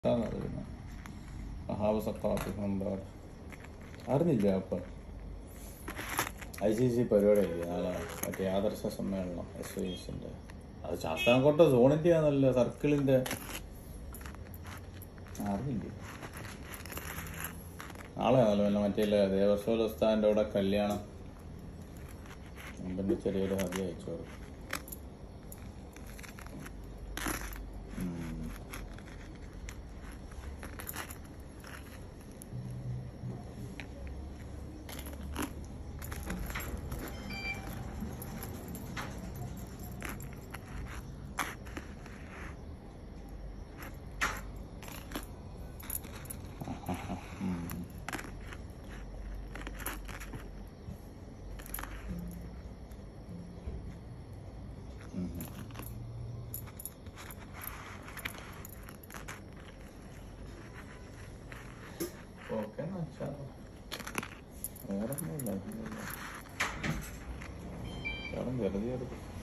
അതാണ് പിന്നെ മഹാവസക്കാത്തി മെമ്പർ അറിഞ്ഞില്ല അപ്പം ഐ സി സി പരിപാടിയായിരിക്കും നാളെ മറ്റേ ആദർശ സമ്മേളനം എസ് ഐ എസിൻ്റെ അത് ശാസ്താംകോട്ട സോണിൻ്റെ ആണല്ലോ സർക്കിളിൻ്റെ അറിഞ്ഞില്ല നാളെ ആണല്ലോ പിന്നെ മറ്റേ ദേവസ്വലസ്ഥാൻ്റെ അവിടെ കല്യാണം അമ്പൻ്റെ ചെറിയൊരു ഹതി അയച്ചോളൂ ഓക്കെ എന്നാ വെച്ചാൽ വേറെ ഒന്നുമില്ല വേറെ വെറുതെ എടുക്കും